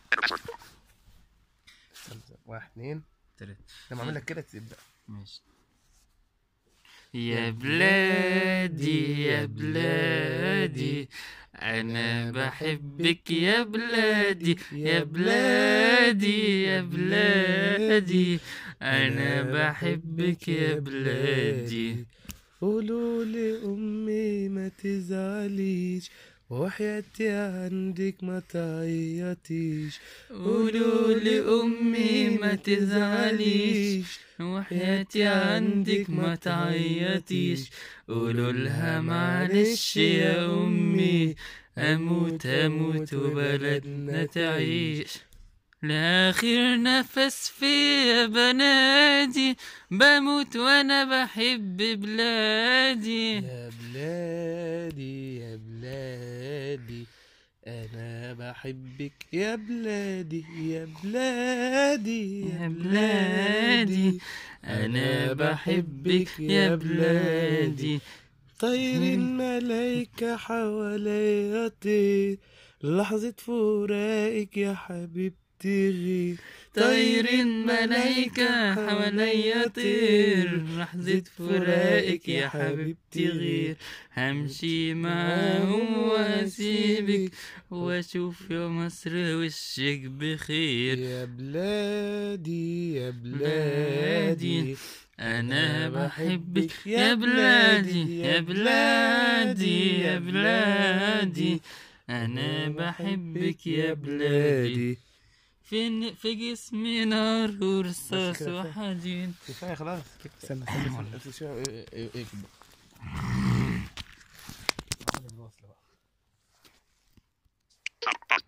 واحد اثنين تلاتة لما اعمل لك كده تبدا ماشي يا بلادي يا بلادي أنا بحبك يا بلادي يا بلادي يا بلادي أنا بحبك يا بلادي قولوا لأمي ما تزعليش وحياتي عندك ما تعيطيش قولوا لأمي ما تزعليش وحياتي عندك ما تعيطيش قولوا لها معلش يا أمي أموت أموت وبلدنا تعيش لآخر نفس في بنادي بموت وأنا بحب بلادي يا بلادي يا بلادي أنا بحبك يا بلادي يا بلادي يا بلادي أنا بحبك يا بلادي طير الملايكة حواليا طير لحظة فراقك يا حبيبتي غير طير الملايكة حواليا طير لحظة فراقك يا حبيبتي غير همشي معاهم واسيبك واشوف يا مصر وشك بخير يا بلادي يا بلادي بلادي انا بحبك يا بلادي يا بلادي يا بلادي انا بحبك يا بلادي في في جسمي نار ورصاص كده، كفاية. وحديد كفاية خلاص استنى استنى استنى شوية إيه- إيه- إيه كده. خد الوصلة بقى.